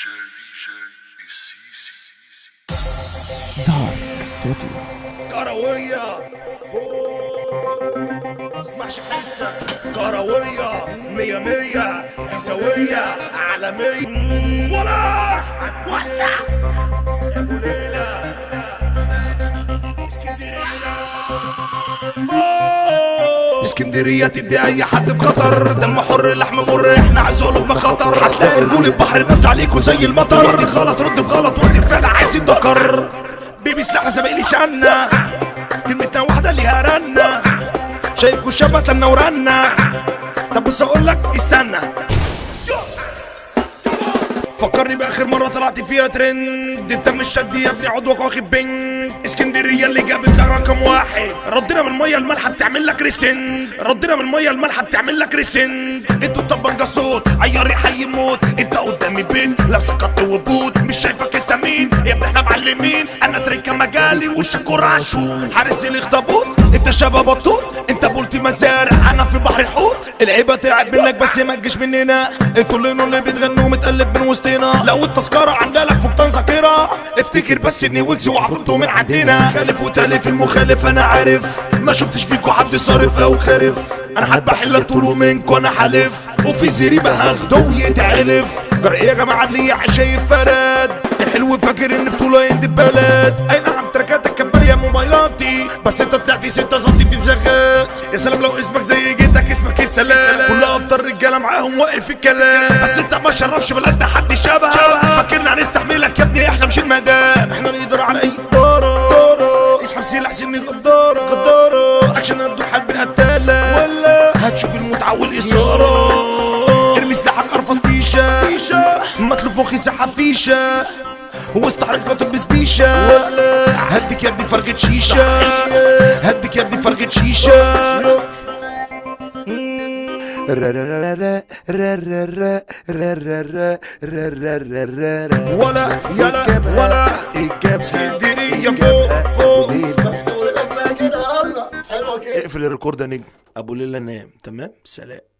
DJ السيسي دارك ستوديو كروية فوق اسمعش حسة كروية مية مية كسوية عالمية ولا وسع يا ابو ليلى اسكندرية فوق اسكندرية تدي اي حد بقطر دم حر لحم مر احنا عزوله بمخاطر هتلاقي رجول البحر نازل عليكوا زي المطر ردك غلط رد بغلط ورد الفعل عايز يتذكر بيبي سلاحنا سابق لساننا كلمتنا واحدة ليها رنة شايفكوا شبت لنا ورنا طب بص اقول لك استنى فكرني باخر مره طلعت فيها ترند انت مش شد يا ابني عضوك واخد بنج اسكندريه اللي جابت لها رقم واحد ردنا من الميه المالحه بتعمل لك ريسند ردنا من الميه المالحه بتعمل لك ريسند انتوا طبنجه صوت عياري حي موت انت قدام البيت لابسه قط وبوت مش شايفك انت مين يا ابني احنا معلمين انا تريكه مجالي والشكور عاشور حارس الاخطبوط انت شبه بطوط انت بولتي مزارع انا في بحر حوت العيبه تلعب منك بس ما تجيش مننا انتوا اللي اللي بتغنوا متقلب من وسطنا لو التذكره عامله لك فقدان ذاكره افتكر بس اني ويجز وعفروتو من عندنا خالف وتالف المخالف انا عارف ما شفتش فيكوا حد صارف او خارف انا حد بحل طوله منكوا انا حالف وفي زريبه هاخده ويتعلف جرأة يا جماعه اللي شايف فراد الحلو فاكر ان بطوله عند البلد اي نعم تركاتك كبال يا موبايلاتي بس انت طلعت 6 سم بتزغق يا سلام لو اسمك زي جيتك اسمك السلام كل ابطال رجاله معاهم واقف الكلام بس انت ما شرفش بلد حد شبه فاكرنا هنستحملك يا ابني احنا مش المدام احنا نقدر على اي دارة اسحب سلاح سن الغدارة غدارة اكشن هتدور حرب القتالة ولا هتشوف المتعة والإثارة ارمي سلاحك ارفص فيشة فيشة مطلوب مخي ساحة فيشة واستحرق قطب بسبيشة هديك يا ابني فرغة شيشة هديك يا ابني فرغة شيشة ولا يلا ولا اسكندرية فوق فوق بس ولقيت بقى كده يلا حلوه كده اقفل الريكورد يا نجم ابو ليلى نام تمام سلام